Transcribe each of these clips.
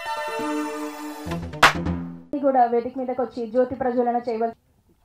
కూడా వేదిక మీదకి వచ్చి జ్యోతి ప్రజ్వలన చేయవలసి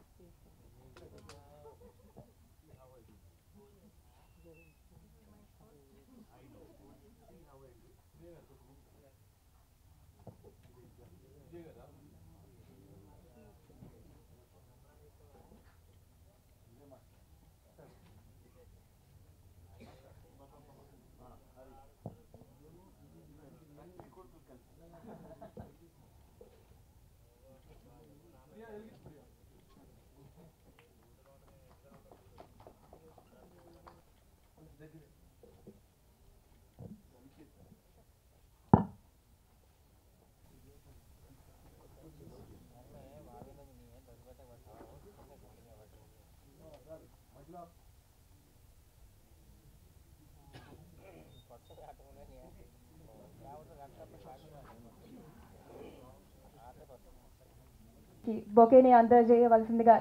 బొకేని అందజేయవలసిందిగా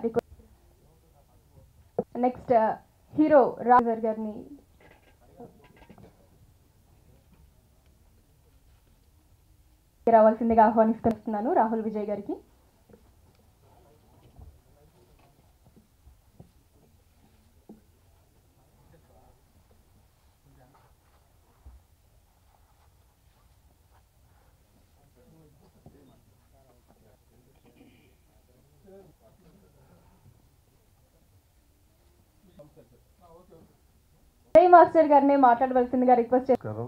నెక్స్ట్ హీరో రాజర్ గారిని రావాల్సిందిగా ఆహ్వానిస్తున్నాను రాహుల్ విజయ్ గారికి విజయ్ మాస్టర్ గారిని మాట్లాడవలసిందిగా రిక్వెస్ట్ నమస్కారం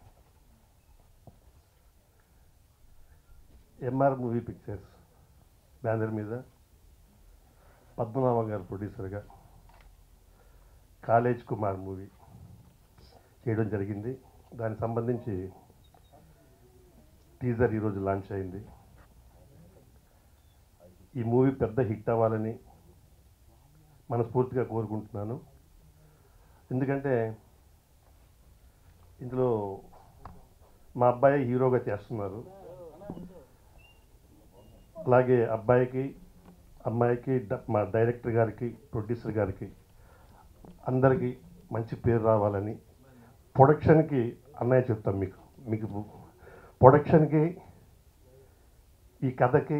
ఎంఆర్ మూవీ పిక్చర్స్ బ్యానర్ మీద పద్మనాభ గారు ప్రొడ్యూసర్గా కాలేజ్ కుమార్ మూవీ చేయడం జరిగింది దానికి సంబంధించి టీజర్ ఈరోజు లాంచ్ అయింది ఈ మూవీ పెద్ద హిట్ అవ్వాలని మనస్ఫూర్తిగా కోరుకుంటున్నాను ఎందుకంటే ఇందులో మా అబ్బాయి హీరోగా చేస్తున్నారు అలాగే అబ్బాయికి అమ్మాయికి డ- మా డైరెక్టర్ గారికి ప్రొడ్యూసర్ గారికి అందరికీ మంచి పేరు రావాలని ప్రొడక్షన్కి అన్నయ్య చెప్తాం మీకు మీకు ప్రొడక్షన్కి ఈ కథకి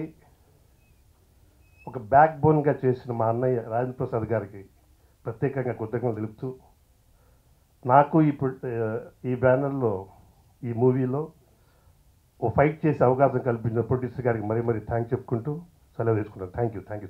ఒక బ్యాక్ బోన్గా చేసిన మా అన్నయ్య రాజేంద్ర ప్రసాద్ గారికి ప్రత్యేకంగా కృతజ్ఞతలు తెలుపుతూ నాకు ఈ ప్రొ- ఈ బ్యానర్లో ఈ మూవీలో ఓ ఫైట్ చేసే అవకాశం కల్పించిన ప్రొడ్యూసర్ గారికి మరీ మరీ థ్యాంక్ చెప్పుకుంటూ సెలవు తీసుకుంటాను థ్యాంక్ యూ థ్యాంక్ యూ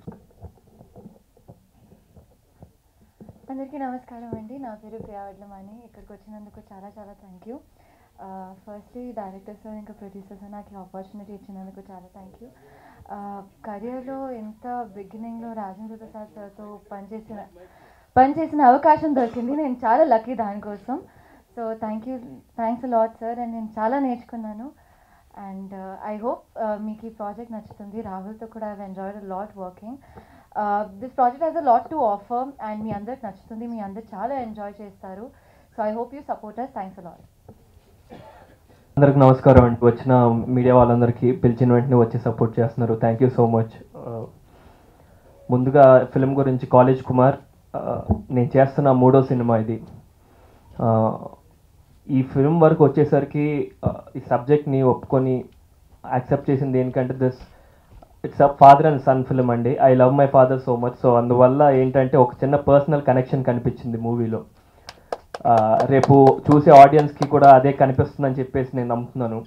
అందరికీ నమస్కారం అండి నా పేరు ప్రియావడ్లమాని ఇక్కడికి వచ్చినందుకు చాలా చాలా thank you firstly director sir ఇంకా ప్రొడ్యూసర్ సార్ నాకు ఈ ఆపర్చునిటీ ఇచ్చినందుకు చాలా థ్యాంక్ యూ కెరియర్లో ఎంత బిగినింగ్లో రాజేంద్ర ప్రసాద్ సార్తో పనిచేసిన పనిచేసిన అవకాశం దొరికింది నేను చాలా లక్కీ దానికోసం so thank you thanks lot sir and నేను చాలా నేర్చుకున్నాను అండ్ ఐ హోప్ మీకు ఈ ప్రాజెక్ట్ నచ్చుతుంది రాహుల్తో కూడా I enjoyed lot working this project has a lot to offer and మీ అందరికి నచ్చుతుంది మీ అందరు చాలా ఎంజాయ్ చేస్తారు so I hope you supporters thanks lot అందరికి నమస్కారం అండి వచ్చిన మీడియా వాళ్ళందరికీ పిలిచిన వెంటనే వచ్చి సపోర్ట్ చేస్తున్నారు థ్యాంక్ యూ సో మచ్ ముందుగా ఫిలిం గురించి కాలేజ్ కుమార్ ఆ, నేను చేస్తున్న మూడో సినిమా ఇది ఆ, ఈ ఫిలిం వరకు వచ్చేసరికి ఆ, ఈ సబ్జెక్ట్ని ఒప్పుకొని యాక్సెప్ట్ చేసింది ఏంటంటే this it's a father and son film అండి I love my father so much so అందువల్ల ఏంటంటే ఒక చిన్న పర్సనల్ కనెక్షన్ కనిపించింది మూవీలో ఆ, రేపు చూసే ఆడియన్స్కి కూడా అదే కనిపిస్తుందని చెప్పేసి నేను నమ్ముతున్నాను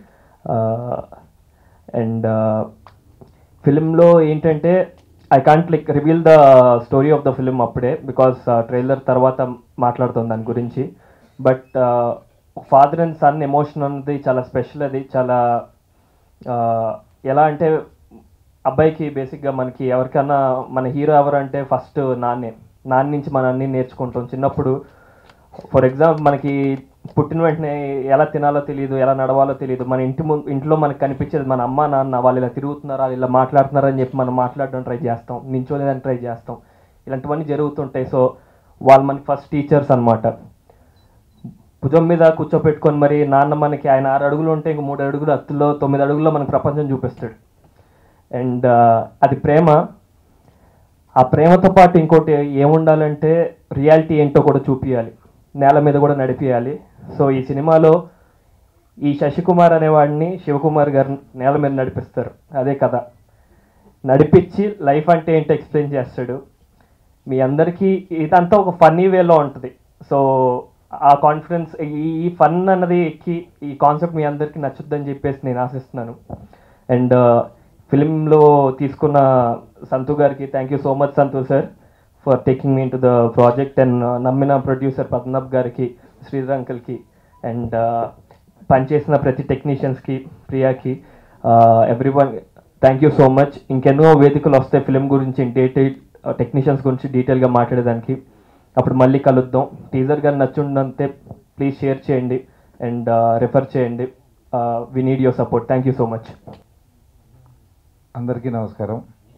అండ్ ఫిలింలో ఏంటంటే I can't like reveal the story of the film అప్పుడే బికాస్ ట్రైలర్ తర్వాత మాట్లాడుతుంది దాని గురించి but father and son emotion అన్నది చాలా స్పెషల్ అది చాలా ఆ, ఎలా అంటే అబ్బాయికి బేసిక్గా మనకి ఎవరికన్నా మన హీరో ఎవరంటే ఫస్ట్ నాన్నే నాన్న నుంచి మనం అన్నీ నేర్చుకుంటాం చిన్నప్పుడు ఫర్ ఎగ్జాంపుల్ మనకి పుట్టిన వెంటనే ఎలా తినాలో తెలియదు ఎలా నడవాలో తెలియదు మన ఇంటి ముందు ఇంట్లో మనకు కనిపించేది మన అమ్మ నాన్న వాళ్ళు ఇలా తిరుగుతున్నారా ఇలా మాట్లాడుతున్నారా అని చెప్పి మనం మాట్లాడడం ట్రై చేస్తాం నించోలేదని ట్రై చేస్తాం ఇలాంటివన్నీ జరుగుతుంటాయి సో వాళ్ళు మనకి ఫస్ట్ టీచర్స్ అన్నమాట భుజం మీద కూర్చోపెట్టుకొని మరి నాన్న మనకి ఆయన ఆరు అడుగులు ఉంటే ఇంక మూడు అడుగులు అత్తుల్లో తొమ్మిది అడుగుల్లో మనకు ప్రపంచం చూపిస్తాడు అండ్ అది ప్రేమ ఆ ప్రేమతో పాటు ఇంకోటి ఏముండాలంటే రియాలిటీ ఏంటో కూడా చూపించాలి నేల మీద కూడా నడిపించాలి సో ఈ సినిమాలో ఈ శశికుమార్ అనేవాడిని శివకుమార్ గారు నేల మీద నడిపిస్తారు అదే కథ నడిపించి లైఫ్ అంటే ఏంటో ఎక్స్ప్లెయిన్ చేస్తాడు మీ అందరికీ ఇదంతా ఒక ఫన్నీ వేలో ఉంటుంది సో ఆ కాన్ఫిడెన్స్ ఈ ఈ ఫన్ అన్నది ఎక్కి ఈ కాన్సెప్ట్ మీ అందరికీ నచ్చుద్దని చెప్పేసి నేను ఆశిస్తున్నాను అండ్ ఫిలింలో తీసుకున్న సంతు గారికి thank you so much Santhu sir for taking me to the project and నమ్మిన ప్రొడ్యూసర్ పద్మనాభ్ గారికి శ్రీధర్ అంకుల్కి అండ్ పనిచేసిన ప్రతి టెక్నీషియన్స్కి ప్రియాకి everyone thank you so much ఇంకెన్నో వేదికలు వస్తాయి ఫిలిం గురించి డీటెయిల్ టెక్నీషియన్స్ గురించి డీటెయిల్గా మాట్లాడేదానికి అప్పుడు మళ్ళీ కలుద్దాం టీజర్ గారు నచ్చుండంతే ప్లీజ్ షేర్ చేయండి అండ్ రెఫర్ చేయండి we need your support thank you so much అందరికీ నమస్కారం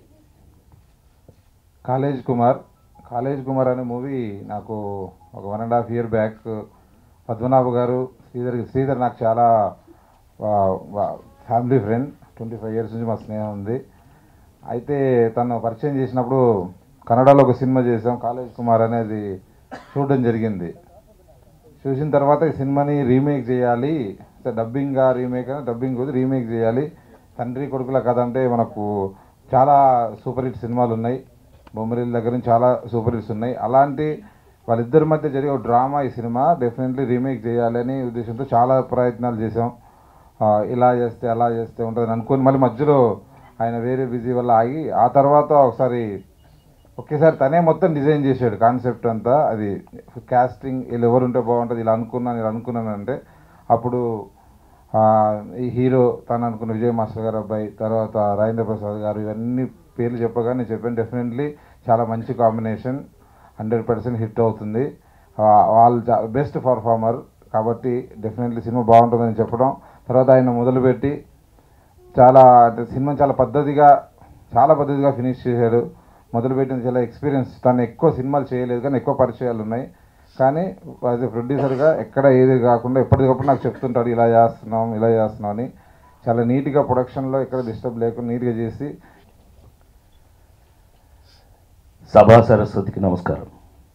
కాలేజ్ కుమార్ కాలేజ్ కుమార్ అనే మూవీ నాకు ఒక one and half year back Padmanabha గారు శ్రీధర్ శ్రీధర్ నాకు చాలా family friend twenty five years నుంచి మా స్నేహం ఉంది అయితే తను పరిచయం చేసినప్పుడు కన్నడలో ఒక సినిమా చేసాం కాలేజ్ కుమార్ అనేది చూడడం జరిగింది చూసిన తర్వాత ఈ సినిమాని రీమేక్ చేయాలి డబ్బింగ్గా రీమేక్ డబ్బింగ్ రీమేక్ చేయాలి తండ్రి కొడుకుల కథ అంటే మనకు చాలా సూపర్ హిట్ సినిమాలు ఉన్నాయి బొమ్మరిల్ దగ్గర నుంచి చాలా సూపర్ హిట్స్ ఉన్నాయి అలాంటి వాళ్ళిద్దరి మధ్య జరిగే ఒక డ్రామా ఈ సినిమా డెఫినెట్లీ రీమేక్ చేయాలని ఉద్దేశంతో చాలా ప్రయత్నాలు చేసాం ఆ, ఇలా చేస్తే అలా చేస్తే ఉంటుంది అనుకుని మళ్ళీ మధ్యలో ఆయన వేరే బిజీ వల్ల ఆగి ఆ తర్వాత ఒకసారి ఒకేసారి తనే మొత్తం డిజైన్ చేశాడు కాన్సెప్ట్ అంతా అది కాస్టింగ్ వీళ్ళు ఎవరు ఉంటే బాగుంటుంది ఇలా అనుకున్నాను ఇలా అనుకున్నాను అంటే అప్పుడు ఆ, ఈ హీరో తను అనుకున్న విజయ్ మాస్టర్ గారు అబ్బాయి తర్వాత రాజేంద్ర ప్రసాద్ గారు ఇవన్నీ పేర్లు చెప్పగా నేను చెప్పాను డెఫినెట్లీ చాలా మంచి కాంబినేషన్ హండ్రెడ్ పర్సెంట్ హిట్ అవుతుంది ఆ, వాళ్ళు బెస్ట్ పర్ఫార్మర్ కాబట్టి డెఫినెట్లీ సినిమా బాగుంటుందని చెప్పడం తర్వాత ఆయన మొదలుపెట్టి చాలా అంటే సినిమా చాలా పద్ధతిగా చాలా పద్ధతిగా ఫినిష్ చేశాడు మొదలుపెట్టిన చాలా ఎక్స్పీరియన్స్ తను ఎక్కువ సినిమాలు చేయలేదు కానీ ఎక్కువ పరిచయాలు ఉన్నాయి కానీ యాజ్ ఎ ప్రొడ్యూసర్గా ఎక్కడ ఏది కాకుండా ఎప్పటికప్పుడు నాకు చెప్తుంటాడు ఇలా చేస్తున్నాం ఇలా చేస్తున్నాం అని చాలా నీట్గా ప్రొడక్షన్లో ఎక్కడ డిస్టర్బ్ లేకుండా నీట్గా చేసి సభా సరస్వతికి నమస్కారం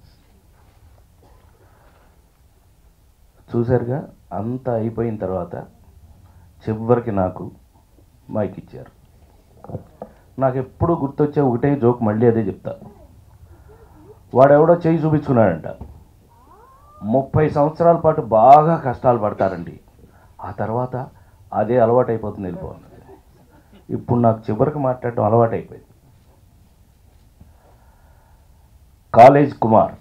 చూశారుగా అంతా అయిపోయిన తర్వాత చివరికి నాకు మైక్ ఇచ్చారు నాకు ఎప్పుడు గుర్తొచ్చే ఒకటే జోక్ మళ్ళీ అదే చెప్తా వాడెవడో చేయి చూపించుకున్నాడంట ముప్పై సంవత్సరాల పాటు బాగా కష్టాలు పడతారండి ఆ తర్వాత అదే అలవాటు అయిపోతుంది వెళ్ళిపోతుంది ఇప్పుడు నాకు చివరికి మాట్లాడటం అలవాటు అయిపోయింది కాలేజ్ కుమార్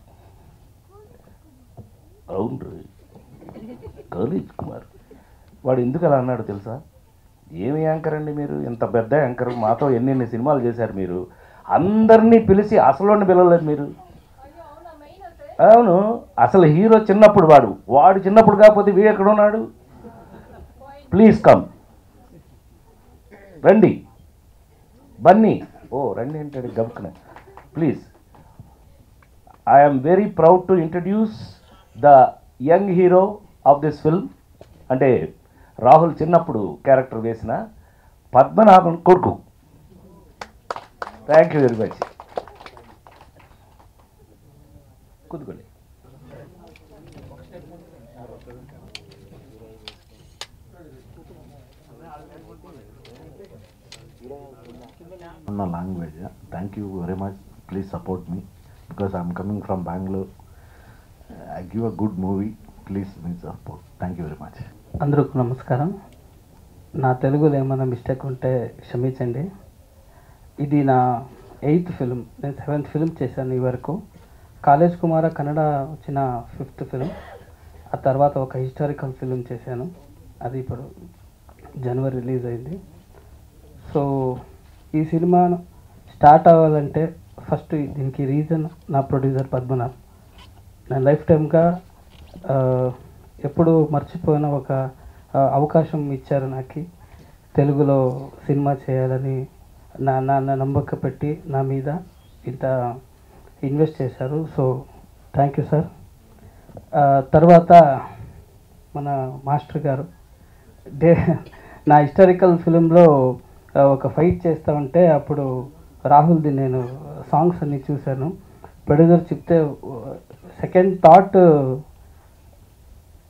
అవును రే. కాలేజ్ కుమార్ వాడు ఎందుకు అలా అన్నాడు తెలుసా ఏమి యాంకర్ అండి మీరు ఇంత పెద్ద యాంకర్ మాతో ఎన్ని ఎన్ని సినిమాలు చేశారు మీరు అందరినీ పిలిచి అసలు పిలవలేదు మీరు అవును అసలు హీరో చిన్నప్పుడు వాడు వాడు చిన్నప్పుడు కాకపోతే వీడు ఎక్కడ ఉన్నాడు ప్లీజ్ కమ్ రండి బన్నీ ఓ రండి అంటాడు గబుక్కున please I am very proud to introduce the young hero of this film అంటే రాహుల్ చిన్నప్పుడు క్యారెక్టర్ వేసిన పద్మనాభన్ కొడుకు థ్యాంక్ యూ వెరీ మచ్ కుదుకోండి ఉన్న language thank you very much please support me because I'm coming from Bengaluru I give a good movie please మీ support thank you very much అందరికీ నమస్కారం నా తెలుగులో ఏమైనా మిస్టేక్ ఉంటే క్షమించండి ఇది నా ఎయిత్ ఫిలిం నేను సెవెంత్ ఫిలిం చేశాను ఈ వరకు కాలేజ్ కుమార కన్నడ వచ్చిన ఫిఫ్త్ ఫిలిం ఆ తర్వాత ఒక హిస్టారికల్ ఫిలిం చేశాను అది ఇప్పుడు జనవరి రిలీజ్ అయింది సో ఈ సినిమా స్టార్ట్ అవ్వాలంటే ఫస్ట్ దీనికి రీజన్ నా ప్రొడ్యూసర్ పద్మనాభ్ నా లైఫ్ టైమ్గా ఎప్పుడు మర్చిపోయిన ఒక ఆ, అవకాశం ఇచ్చారు నాకు తెలుగులో సినిమా చేయాలని నా నా నా నమ్మక పెట్టి నా మీద ఇంత ఇన్వెస్ట్ చేశారు సో థ్యాంక్ యూ సార్ తర్వాత మన మాస్టర్ గారు డే నా హిస్టారికల్ ఫిలింలో ఒక ఫైట్ చేస్తా ఉంటే అప్పుడు రాహుల్ది నేను సాంగ్స్ అన్ని చూశాను ప్రొడ్యూసర్ చెప్తే సెకండ్ థాట్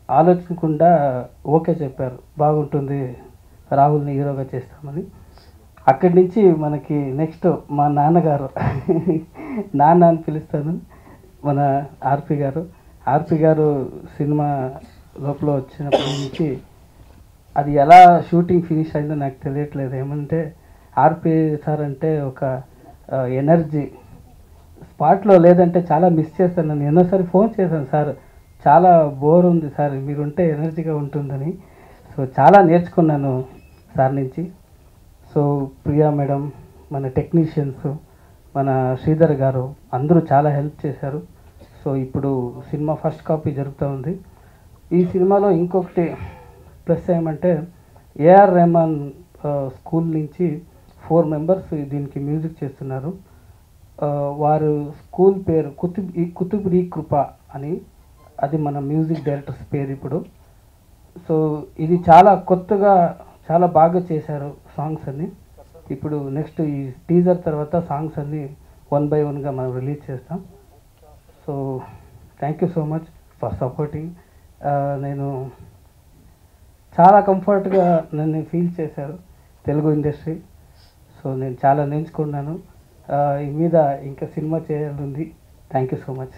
ఆలోచించకుండా ఓకే చెప్పారు బాగుంటుంది రాహుల్ని హీరోగా చేస్తామని అక్కడి నుంచి మనకి నెక్స్ట్ మా నాన్నగారు నాన్న అని పిలుస్తాను మన ఆర్పి గారు ఆర్పి గారు సినిమా లోపల వచ్చినప్పటి నుంచి అది ఎలా షూటింగ్ ఫినిష్ అయిందో నాకు తెలియట్లేదు ఏమంటే ఆర్పి సార్ అంటే ఒక ఎనర్జీ స్పాట్లో లేదంటే చాలా మిస్ చేస్తాను నేను ఎన్నోసారి ఫోన్ చేశాను సార్ చాలా బోర్ ఉంది సార్ మీరుంటే ఎనర్జీగా ఉంటుందని సో చాలా నేర్చుకున్నాను సార్ నుంచి సో ప్రియా మేడం మన టెక్నీషియన్స్ మన శ్రీధర్ గారు అందరూ చాలా హెల్ప్ చేశారు సో ఇప్పుడు సినిమా ఫస్ట్ కాపీ జరుగుతూ ఉంది ఈ సినిమాలో ఇంకొకటి ప్లస్ ఏమంటే ఏఆర్ రెహమాన్ ఆ, స్కూల్ నుంచి ఫోర్ మెంబర్స్ దీనికి మ్యూజిక్ చేస్తున్నారు ఆ, వారు స్కూల్ పేరు కుతుబ్ ఈ కుతుబ్ రీ కృప అని అది మన మ్యూజిక్ డైరెక్టర్స్ పేరు ఇప్పుడు సో ఇది చాలా కొత్తగా చాలా బాగా చేశారు సాంగ్స్ అన్ని ఇప్పుడు నెక్స్ట్ ఈ టీజర్ తర్వాత సాంగ్స్ అన్ని వన్ బై వన్గా మనం రిలీజ్ చేస్తాం so thank you so much for supporting నేను చాలా కంఫర్ట్గా నన్ను ఫీల్ చేశారు తెలుగు ఇండస్ట్రీ సో నేను చాలా నేర్చుకున్నాను ఆ, ఈ మీద ఇంకా సినిమా చేయాలని thank you so much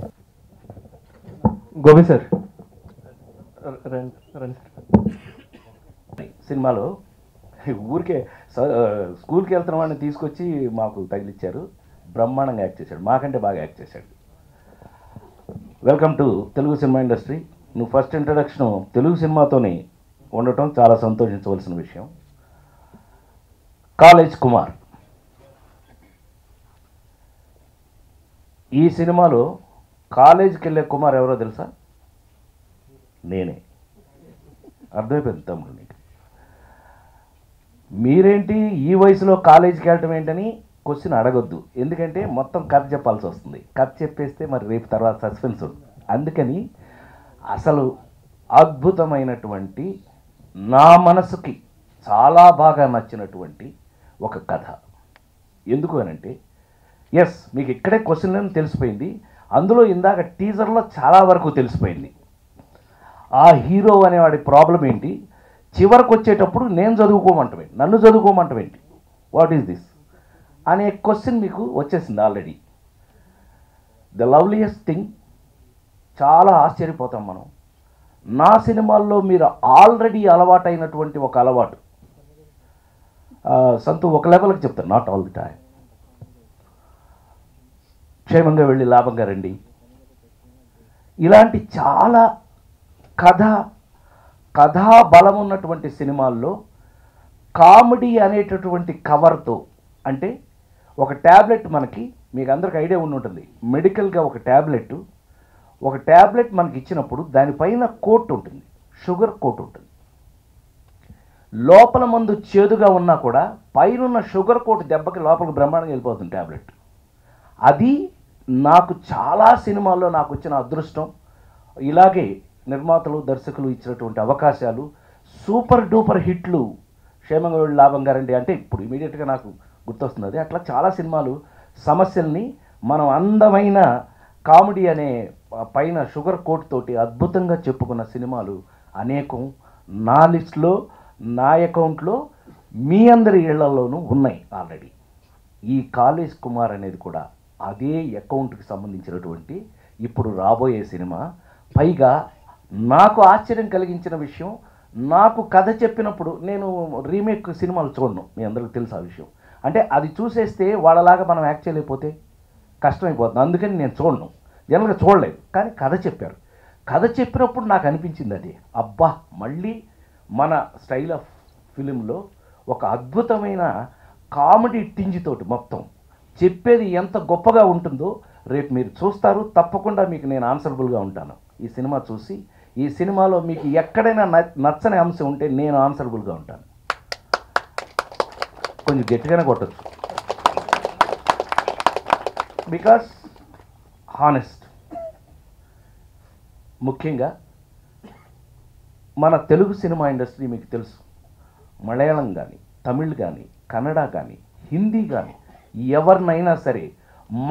Gopi sir రండి రండి సార్ సినిమాలో ఊరికే స- స్కూల్కి వెళ్తున్న వాడిని తీసుకొచ్చి మాకు తగిలిచ్చారు బ్రహ్మాండంగా యాక్ట్ చేశాడు మాకంటే బాగా యాక్ట్ చేశాడు welcome to Telugu cinema industry నువ్వు ఫస్ట్ ఇంట్రడక్షన్ తెలుగు సినిమాతోనే ఉండటం చాలా సంతోషించవలసిన విషయం కాలేజ్ కుమార్ ఈ సినిమాలో కాలేజీకి వెళ్ళే కుమార్ ఎవరో తెలుసా నేనే అర్థమైపోయింది తమ్ముడు నీకు మీరేంటి ఈ వయసులో కాలేజీకి వెళ్ళటం ఏంటని క్వశ్చన్ అడగొద్దు ఎందుకంటే మొత్తం కథ చెప్పాల్సి వస్తుంది కథ చెప్పేస్తే మరి రేపు తర్వాత సస్పెన్స్ ఉంది అందుకని అసలు అద్భుతమైనటువంటి నా మనసుకి చాలా బాగా నచ్చినటువంటి ఒక కథ ఎందుకు అనంటే ఎస్ మీకు ఇక్కడే క్వశ్చన్ తెలిసిపోయింది అందులో ఇందాక టీజర్లో చాలా వరకు తెలిసిపోయింది ఆ హీరో అనేవాడి ప్రాబ్లం ఏంటి చివరికి వచ్చేటప్పుడు నేను చదువుకోమంటమేంటి నన్ను చదువుకోమంటమేంటి వాట్ ఈస్ దిస్ అనే క్వశ్చన్ మీకు వచ్చేసింది ఆల్రెడీ ద లవ్లియస్ట్ థింగ్ చాలా ఆశ్చర్యపోతాం మనం నా సినిమాల్లో మీరు ఆల్రెడీ అలవాటైనటువంటి ఒక అలవాటు ఆ, సంతు ఒక లెవెల్కి చెప్తాను నాట్ ఆల్ ది టైం క్షేమంగా వెళ్ళి లాభంగా రండి ఇలాంటి చాలా కథ కథా బలం ఉన్నటువంటి సినిమాల్లో కామెడీ అనేటటువంటి కవర్తో అంటే ఒక ట్యాబ్లెట్ మనకి మీకు అందరికి ఐడియా ఉండి ఉంటుంది మెడికల్గా ఒక ట్యాబ్లెట్ ఒక ట్యాబ్లెట్ మనకి ఇచ్చినప్పుడు దానిపైన కోట్ ఉంటుంది షుగర్ కోట్ ఉంటుంది లోపల మందు చేదుగా ఉన్నా కూడా పైన షుగర్ కోట్ దెబ్బకి లోపలికి బ్రహ్మాండంగా వెళ్ళిపోతుంది ట్యాబ్లెట్ అది నాకు చాలా సినిమాల్లో నాకు వచ్చిన అదృష్టం ఇలాగే నిర్మాతలు దర్శకులు ఇచ్చినటువంటి అవకాశాలు సూపర్ డూపర్ హిట్లు క్షేమంగా వెళ్ళి లాభంగా రండి అంటే ఇప్పుడు ఇమీడియట్గా నాకు గుర్తొస్తుంది అది అట్లా చాలా సినిమాలు సమస్యల్ని మనం అందమైన కామెడీ అనే ఆ పైన షుగర్ కోట్ తోటి అద్భుతంగా చెప్పుకున్న సినిమాలు అనేకం నా లిస్ట్లో నా అకౌంట్లో మీ అందరి ఇళ్లలోనూ ఉన్నాయి ఆల్రెడీ ఈ కాలేజ్ కుమార్ అనేది కూడా అదే అకౌంట్కి సంబంధించినటువంటి ఇప్పుడు రాబోయే సినిమా పైగా నాకు ఆశ్చర్యం కలిగించిన విషయం నాకు కథ చెప్పినప్పుడు నేను రీమేక్ సినిమాలు చూడను మీ అందరికీ తెలుసు ఆ విషయం అంటే అది చూసేస్తే వాళ్ళలాగా మనం యాక్ట్ చేయలేకపోతే కష్టమైపోతుంది అందుకని నేను చూడను జనరల్గా చూడలేదు కానీ కథ చెప్పారు కథ చెప్పినప్పుడు నాకు అనిపించింది అది అబ్బా మళ్ళీ మన స్టైల్ ఆఫ్ ఫిలింలో ఒక అద్భుతమైన కామెడీ టింజితోటి మొత్తం చెప్పేది ఎంత గొప్పగా ఉంటుందో రేపు మీరు చూస్తారు తప్పకుండా మీకు నేను ఆన్సరబుల్గా ఉంటాను ఈ సినిమా చూసి ఈ సినిమాలో మీకు ఎక్కడైనా న- నచ్చని అంశం ఉంటే నేను ఆన్సరబుల్గా ఉంటాను కొంచెం గట్టిగానే కొట్టచ్చు బికాస్ హానెస్ట్ ముఖ్యంగా మన తెలుగు సినిమా ఇండస్ట్రీ మీకు తెలుసు మలయాళం కానీ తమిళ్ కానీ కన్నడ కానీ హిందీ కానీ ఎవరినైనా సరే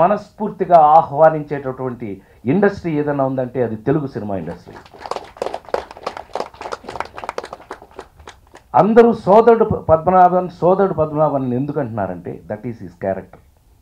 మనస్ఫూర్తిగా ఆహ్వానించేటటువంటి ఇండస్ట్రీ ఏదైనా ఉందంటే అది తెలుగు సినిమా ఇండస్ట్రీ అందరూ సోదరుడు పద్మనాభన్ సోదరుడు పద్మనాభన్ ఎందుకు అంటున్నారంటే దట్ ఈస్ హిస్ క్యారెక్టర్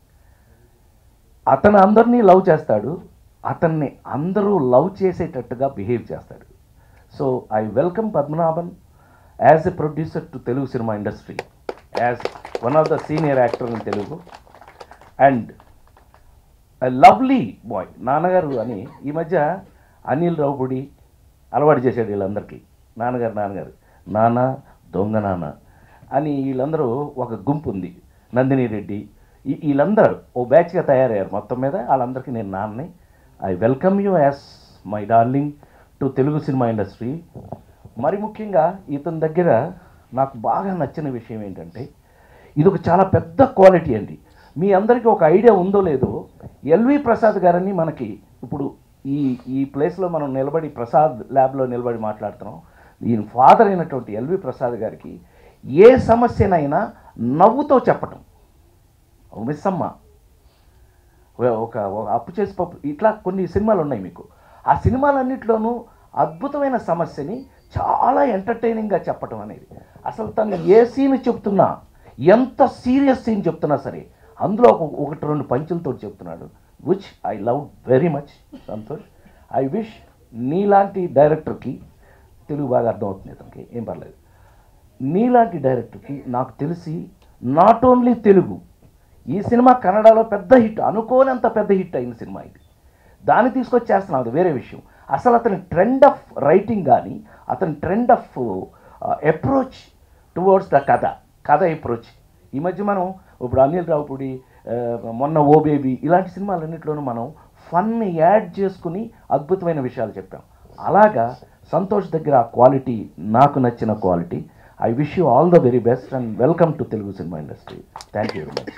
అతను అందరినీ లవ్ చేస్తాడు అతన్ని అందరూ లవ్ చేసేటట్టుగా బిహేవ్ చేస్తాడు so I welcome Padmanabhan as a producer to Telugu cinema industry as one of the senior actor in Telugu and lovely boy నాన్నగారు అని ఈ మధ్య అనిల్ రావుపూడి అలవాటు చేశాడు వీళ్ళందరికీ నాన్నగారు నాన్నగారు నాన్న దొంగ నాన్న అని వీళ్ళందరూ ఒక గుంపు ఉంది నందిని రెడ్డి ఈ- వీళ్ళందరూ ఓ బ్యాచ్గా తయారయ్యారు మొత్తం మీద వాళ్ళందరికీ నేను నాన్నని I welcome you as my darling to Telugu cinema industry మరి ముఖ్యంగా ఇతని దగ్గర నాకు బాగా నచ్చిన విషయం ఏంటంటే ఇది ఒక చాలా పెద్ద క్వాలిటీ అండి మీ అందరికీ ఒక ఐడియా ఉందో లేదో ఎల్వి ప్రసాద్ గారని మనకి ఇప్పుడు ఈ ఈ ప్లేస్లో మనం నిలబడి ప్రసాద్ ల్యాబ్లో నిలబడి మాట్లాడుతున్నాం ఈయన ఫాదర్ అయినటువంటి ఎల్వి ప్రసాద్ గారికి ఏ సమస్యనైనా నవ్వుతో చెప్పటం ఓ మిస్సమ్మ ఒక- ఒక ఒక అప్పు చేసి పప్పు ఇట్లా కొన్ని సినిమాలు ఉన్నాయి మీకు ఆ సినిమాలన్నింటిలోనూ అద్భుతమైన సమస్యని చాలా ఎంటర్టైనింగ్గా చెప్పటం అనేది అసలు తను ఏ సీన్ చెప్తున్నా ఎంత సీరియస్ సీన్ చెప్తున్నా సరే అందులో ఒక ఒకటి రెండు పంచులతో చెప్తున్నాడు which I love very much Santosh I wish నీలాంటి డైరెక్టర్కి తెలుగు బాగా అర్థమవుతుంది అతనికి ఏం పర్లేదు నీలాంటి డైరెక్టర్కి నాకు తెలిసి నాట్ ఓన్లీ తెలుగు ఈ సినిమా కన్నడలో పెద్ద హిట్ అనుకోనంత పెద్ద హిట్ అయిన సినిమా ఇది దాన్ని తీసుకొచ్చి చేస్తున్నాం అది వేరే విషయం అసలు అతని ట్రెండ్ ఆఫ్ రైటింగ్ కానీ అతని trend of approach towards the కథ కథ అప్రోచ్ ఈ మధ్య మనం ఇప్పుడు అనిల్ రావుపూడి ఆ, మొన్న ఓ బేబీ ఇలాంటి సినిమాలన్నింటిలోనూ మనం ఫన్ యాడ్ చేసుకుని అద్భుతమైన విషయాలు చెప్పాం అలాగా సంతోష్ దగ్గర ఆ క్వాలిటీ నాకు నచ్చిన quality I wish you all the very best and welcome to Telugu cinema industry thank you very much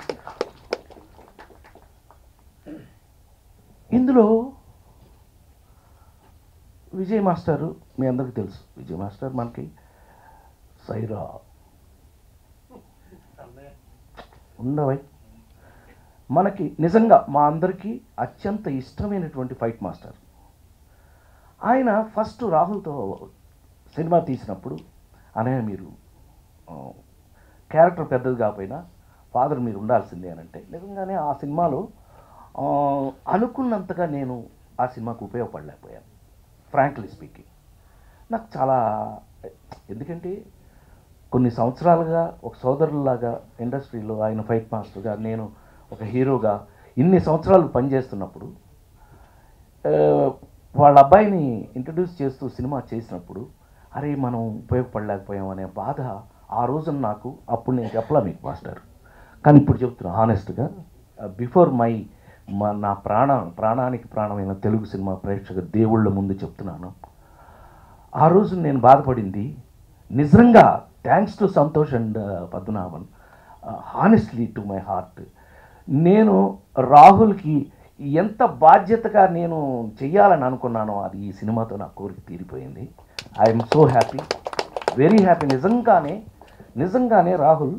ఇందులో విజయ్ మాస్టర్ మీ అందరికీ తెలుసు విజయ్ మాస్టర్ మనకి సైరా ఉండవై మనకి నిజంగా మా అందరికీ అత్యంత ఇష్టమైనటువంటి ఫైట్ మాస్టర్ ఆయన ఫస్ట్ రాహుల్తో సినిమా తీసినప్పుడు అనయ్య మీరు ఆ, క్యారెక్టర్ పెద్దది కాకపోయినా ఫాదర్ మీరు ఉండాల్సిందే అని అంటే నిజంగానే ఆ సినిమాలో ఆ, అనుకున్నంతగా నేను ఆ సినిమాకు ఉపయోగపడలేకపోయాను ఫ్రాంక్లీ స్పీకింగ్ నాకు చాలా ఎందుకంటే కొన్ని సంవత్సరాలుగా ఒక సోదరులాగా ఇండస్ట్రీలో ఆయన ఫైట్ మాస్టర్గా నేను ఒక హీరోగా ఇన్ని సంవత్సరాలు పనిచేస్తున్నప్పుడు ఆ, వాళ్ళ అబ్బాయిని ఇంట్రడ్యూస్ చేస్తూ సినిమా చేసినప్పుడు అరే మనం ఉపయోగపడలేకపోయాం అనే బాధ ఆ రోజున నాకు అప్పుడు నేను చెప్పలా మీకు మాస్టర్ కానీ ఇప్పుడు చెప్తున్నా హానెస్ట్గా బిఫోర్ మై మా నా ప్రాణ ప్రాణానికి ప్రాణమైన తెలుగు సినిమా ప్రేక్షక దేవుళ్ళ ముందు చెప్తున్నాను ఆ రోజు నేను బాధపడింది నిజంగా thanks to Santosh and Padmanabhan honestly to my heart నేను రాహుల్కి ఎంత బాధ్యతగా నేను చెయ్యాలని అనుకున్నానో అది ఈ సినిమాతో నా కోరిక తీరిపోయింది I'm so happy very happy నిజంగానే నిజంగానే రాహుల్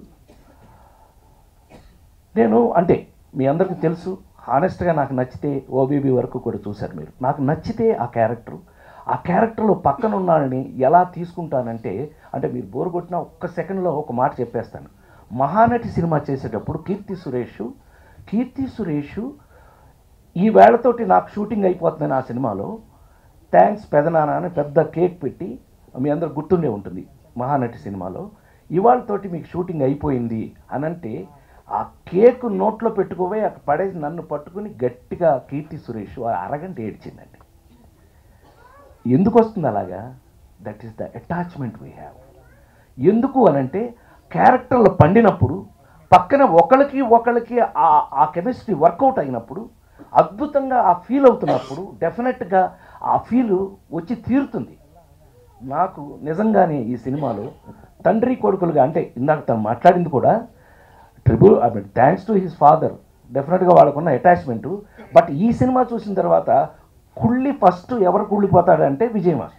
నేను అంటే మీ అందరికీ తెలుసు హానెస్ట్గా నాకు నచ్చితే ఓబీబీ వరకు కూడా చూశారు మీరు నాకు నచ్చితే ఆ క్యారెక్టర్ ఆ క్యారెక్టర్లో పక్కన ఉన్నాడని ఎలా తీసుకుంటానంటే అంటే మీరు బోర్ కొట్టిన ఒక్క సెకండ్లో ఒక మాట చెప్పేస్తాను మహానటి సినిమా చేసేటప్పుడు కీర్తి సురేష్ కీర్తి సురేష్ ఈ వేళతోటి నాకు షూటింగ్ అయిపోతుందని ఆ సినిమాలో థ్యాంక్స్ పెదనాన్న అని పెద్ద కేక్ పెట్టి మీ అందరు గుర్తుండే ఉంటుంది మహానటి సినిమాలో ఇవాళతోటి మీకు షూటింగ్ అయిపోయింది అని అంటే ఆ కేక్ నోట్లో పెట్టుకోపోయి అక్కడ పడేసి నన్ను పట్టుకుని గట్టిగా కీర్తి సురేష్ ఆ అరగంట ఏడ్చిందండి ఎందుకు వస్తుంది అలాగా that is the attachment we have ఎందుకు అనంటే క్యారెక్టర్లు పండినప్పుడు పక్కన ఒకళ్ళకి ఒకళ్ళకి ఆ ఆ కెమిస్ట్రీ వర్కౌట్ అయినప్పుడు అద్భుతంగా ఆ ఫీల్ అవుతున్నప్పుడు డెఫినెట్గా ఆ ఫీల్ వచ్చి తీరుతుంది నాకు నిజంగానే ఈ సినిమాలో తండ్రి కొడుకులుగా అంటే ఇందాక తను మాట్లాడింది కూడా tribute I mean thanks to his father డెఫినెట్గా వాళ్ళకున్న అటాచ్మెంటు బట్ ఈ సినిమా చూసిన తర్వాత కుళ్ళి ఫస్ట్ ఎవరు కుళ్ళిపోతాడంటే విజయ్ మాస్టర్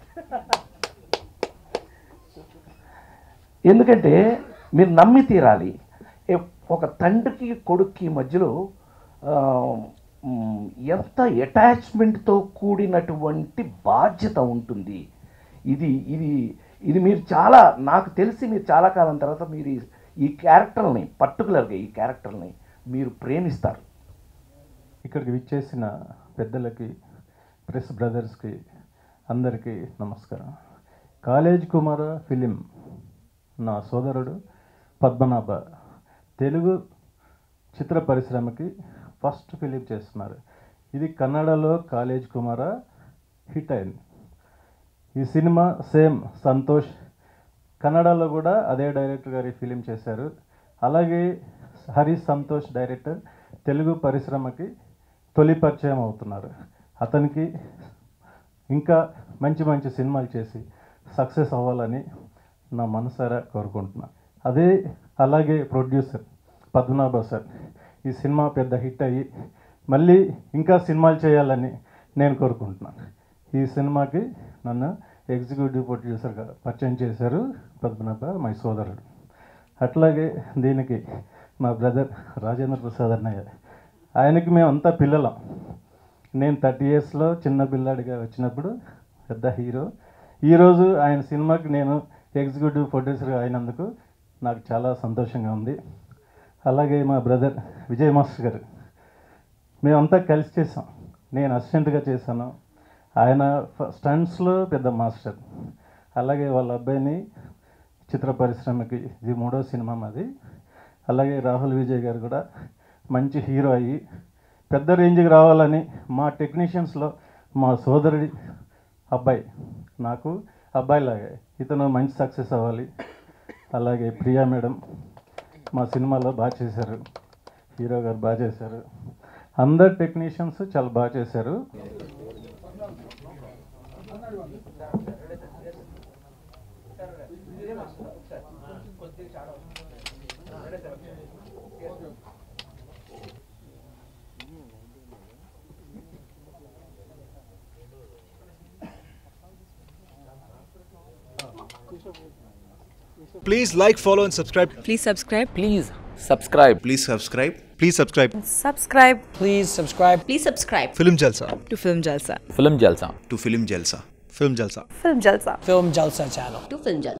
ఎందుకంటే మీరు నమ్మి తీరాలి ఏ- ఒక తండ్రికి కొడుక్కి మధ్యలో ఆ, మ్, ఎంత అటాచ్మెంట్తో కూడినటువంటి బాధ్యత ఉంటుంది ఇది ఇది ఇది మీరు చాలా నాకు తెలిసి మీరు చాలా కాలం తర్వాత మీరు ఈ- ఈ క్యారెక్టర్ని పర్టికులర్గా ఈ క్యారెక్టర్ని మీరు ప్రేమిస్తారు ఇక్కడికి విచ్చేసిన పెద్దలకి ప్రెస్ బ్రదర్స్కి అందరికీ నమస్కారం కాలేజ్ కుమార ఫిలిం నా సోదరుడు పద్మనాభ తెలుగు చిత్ర పరిశ్రమకి ఫస్ట్ ఫిలిం చేస్తున్నారు ఇది కన్నడలో కాలేజ్ కుమార హిట్ అయింది ఈ సినిమా సేమ్ సంతోష్ కన్నడలో కూడా అదే డైరెక్టర్ గారి ఫిలిం చేశారు అలాగే హరి సంతోష్ డైరెక్టర్ తెలుగు పరిశ్రమకి తొలి పరిచయం అవుతున్నారు అతనికి ఇంకా మంచి మంచి సినిమాలు చేసి సక్సెస్ అవ్వాలని నా మనసారా కోరుకుంటున్నాను అదే అలాగే ప్రొడ్యూసర్ పద్మనాభ సార్ ఈ సినిమా పెద్ద హిట్ అయ్యి మళ్ళీ ఇంకా సినిమాలు చేయాలని నేను కోరుకుంటున్నాను ఈ సినిమాకి నన్ను ఎగ్జిక్యూటివ్ ప్రొడ్యూసర్గా పరిచయం చేశారు పద్మనాభ మై సోదరుడు అట్లాగే దీనికి మా బ్రదర్ రాజేంద్ర ప్రసాద్ అన్నయ్య ఆయనకి మేమంతా పిల్లలం నేను థర్టీ ఇయర్స్లో చిన్న పిల్లాడిగా వచ్చినప్పుడు పెద్ద హీరో ఈరోజు ఆయన సినిమాకి నేను ఎగ్జిక్యూటివ్ ప్రొడ్యూసర్గా అయినందుకు నాకు చాలా సంతోషంగా ఉంది అలాగే మా బ్రదర్ విజయ్ మాస్టర్ గారు మేమంతా కలిసి చేసాం నేను అసిస్టెంట్గా చేశాను ఆయన స్టంట్స్లో పెద్ద మాస్టర్ అలాగే వాళ్ళ అబ్బాయిని చిత్ర పరిశ్రమకి ఇది మూడో సినిమా మాది అలాగే రాహుల్ విజయ్ గారు కూడా మంచి హీరో అయ్యి పెద్ద రేంజ్కి రావాలని మా టెక్నీషియన్స్లో మా సోదరుడి అబ్బాయి నాకు అబ్బాయిలాగే ఇతను మంచి సక్సెస్ అవ్వాలి అలాగే ప్రియా మేడం మా సినిమాలో బాగా చేశారు హీరో గారు బాగా చేశారు అందరు టెక్నీషియన్స్ చాలా బాగా చేశారు Please like, follow, and subscribe. Please subscribe. Please subscribe. Please subscribe. Please subscribe. Subscribe Please subscribe Please subscribe Film Jalsa. to Film Jalsa. Film Jalsa. To Film Jalsa. Film Jalsa. Film Jalsa. Film Jalsa channel. To Film Jalsa.